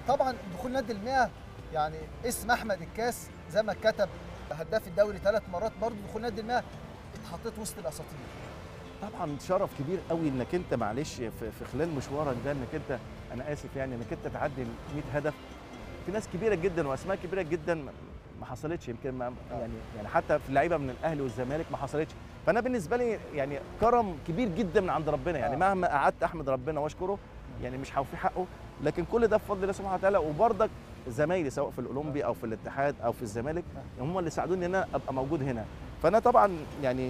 طبعا دخول نادي المئة يعني اسم احمد الكاس زي ما اتكتب هداف الدوري ثلاث مرات برضه دخول نادي المئة اتحطيت وسط الاساطير طبعا شرف كبير قوي انك انت معلش في, في خلال مشوارك ده انك انت انا اسف يعني انك انت تعدي ال 100 هدف في ناس كبيره جدا واسماء كبيره جدا ما- ما حصلتش يمكن ما يعني يعني حتى في اللعيبه من الاهلي والزمالك ما حصلتش فانا بالنسبه لي يعني كرم كبير جدا من عند ربنا يعني آه. مهما قعدت احمد ربنا واشكره يعني مش هوفي حقه لكن كل ده بفضل الله سبحانه وتعالى وبرضك زمايلي سواء في الاولمبي او في الاتحاد او في الزمالك هم اللي ساعدوني ان انا ابقى موجود هنا فانا طبعا يعني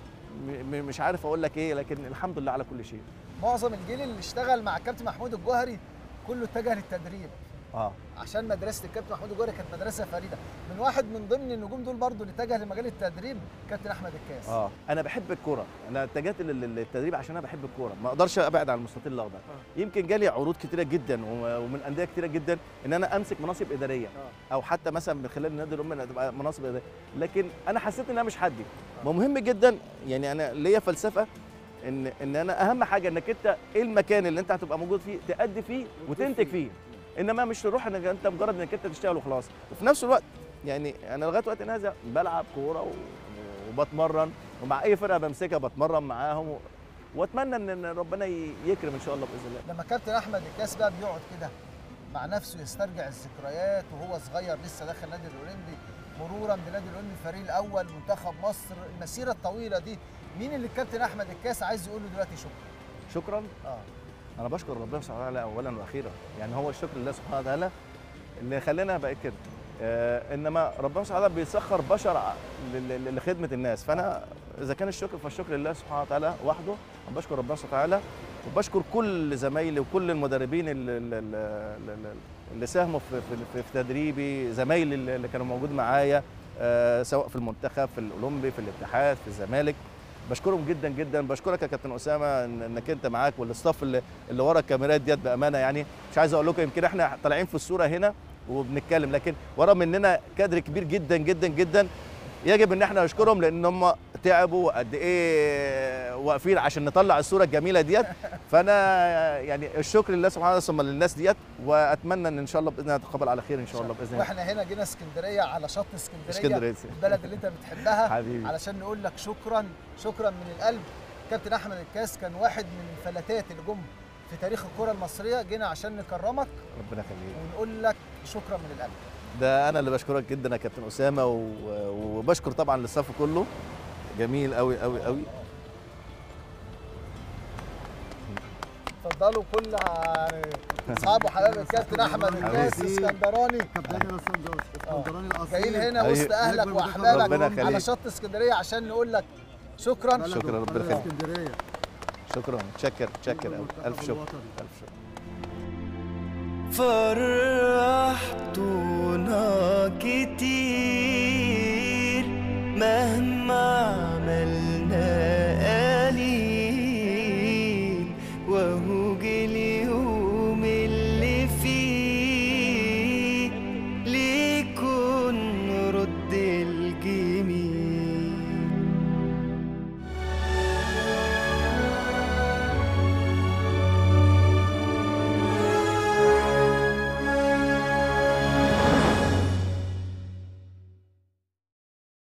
م- م- مش عارف اقول لك ايه لكن الحمد لله على كل شيء معظم الجيل اللي اشتغل مع الكابتن محمود الجوهري كله اتجه للتدريب اه عشان مدرسه الكابتن محمود الجوهري كانت مدرسه فريده من واحد من ضمن النجوم دول برضه اللي اتجه لمجال التدريب كابتن احمد الكاس اه انا بحب الكوره انا اتجهت لل- للتدريب عشان انا بحب الكوره ما اقدرش ابعد عن المستطيل الاخضر يمكن جالي عروض كتيره جدا و- ومن انديه كتيره جدا ان انا امسك مناصب اداريه او حتى مثلا من خلال النادي الام إن تبقى مناصب اداريه لكن انا حسيت ان انا مش حدي ما مهم جدا يعني انا ليا فلسفه ان ان انا اهم حاجه انك انت ايه المكان اللي انت هتبقى موجود فيه تأدي فيه وتنتج فيه انما مش تروح انك انت مجرد انك انت تشتغل وخلاص وفي نفس الوقت يعني انا لغايه وقت هذا بلعب كوره و- وبتمرن ومع اي فرقه بمسكها بتمرن معاهم و... واتمنى ان إن ربنا ي- يكرم ان شاء الله باذن الله لما كابتن احمد الكاس بقى بيقعد كده مع نفسه يسترجع الذكريات وهو صغير لسه داخل النادي الاولمبي مرورا بنادي الاولمبي الفريق الاول منتخب مصر المسيره الطويله دي مين اللي الكابتن احمد الكاس عايز يقول له دلوقتي شكرا شكرا اه انا بشكر ربنا سبحانه وتعالى اولا واخيرا يعني هو الشكر لله سبحانه وتعالى اللي خلينا بقى كده آه انما ربنا سبحانه وتعالى بيسخر بشر ع- ل- ل- لخدمه الناس فانا اذا كان الشكر فالشكر لله سبحانه وتعالى وحده انا بشكر ربنا سبحانه وتعالى وبشكر كل زمايلي وكل المدربين اللي, اللي, اللي, اللي ساهموا في, في, في, في تدريبي زمايلي اللي اللي كانوا موجود معايا آه سواء في المنتخب في الاولمبي في الاتحاد في الزمالك بشكرهم جدا جدا بشكرك يا كابتن اسامه إن- انك انت معاك والاستاف اللي, اللي ورا الكاميرات ديت بامانه يعني مش عايز اقول لكم يمكن احنا طالعين في الصوره هنا وبنتكلم لكن ورا مننا كادر كبير جدا جدا جدا يجب ان احنا نشكرهم لان هم تعبوا قد ايه واقفين عشان نطلع الصوره الجميله ديت فانا يعني الشكر لله سبحانه وتعالى ثم للناس ديت واتمنى ان ان شاء الله باذن الله تقبل على خير ان شاء الله باذن الله واحنا هنا جينا اسكندريه على شط اسكندريه اسكندريه البلد اللي انت بتحبها حبيبي علشان نقول لك شكرا شكرا من القلب كابتن احمد الكاس كان واحد من الفلاتات اللي جم في تاريخ الكره المصريه جينا عشان نكرمك ربنا يخليك ونقول لك شكرا من القلب ده انا اللي بشكرك جدا يا كابتن اسامه و- وبشكر طبعا الاستاف كله جميل قوي قوي قوي اتفضلوا كل اصحاب وحبايب الكابتن احمد الكاس حبيبي. اسكندراني كابتن الاسكندراني الاصيل جايين هنا وسط نجم اهلك المنتخب واحبابك ربنا الأولمبي. يخليك. على شط اسكندريه عشان نقول لك شكرا بلده، شكرا، ربنا بلد يخليك. اسكندريه شكرا متشكر متشكر قوي المنتخب الف شكر الوطني. الف شكر فرحتونا كتير مهما